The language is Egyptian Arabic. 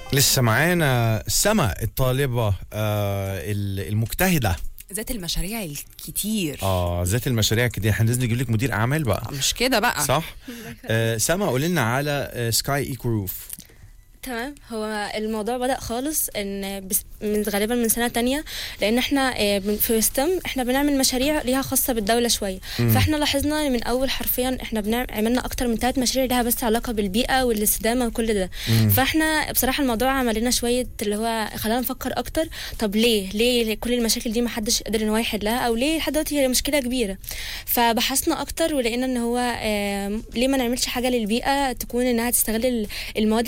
لسه معانا سما الطالبة آه ال- المجتهدة ذات المشاريع الكتير اه ذات المشاريع كده احنا لازم نجيب لك مدير اعمال بقى مش كده بقى صح آه سما قولي لنا على سكاي ايكو روف تمام هو الموضوع بدأ خالص ان بس من غالبا من سنة تانية لان احنا آه، بن- في ستم احنا بنعمل مشاريع ليها خاصة بالدولة شوية فاحنا لاحظنا من اول حرفيا احنا بنعمل عملنا اكتر من ثلاث مشاريع ليها بس علاقة بالبيئة والاستدامة وكل ده فاحنا بصراحة الموضوع عمل لنا شوية اللي هو خلانا نفكر اكتر طب ليه ليه كل المشاكل دي ما حدش قدر ان هو يحلها او ليه لحد دلوقتي هي مشكلة كبيرة فبحثنا اكتر ولقينا ان هو آه، ليه ما نعملش حاجة للبيئة تكون انها تستغل ال- المواد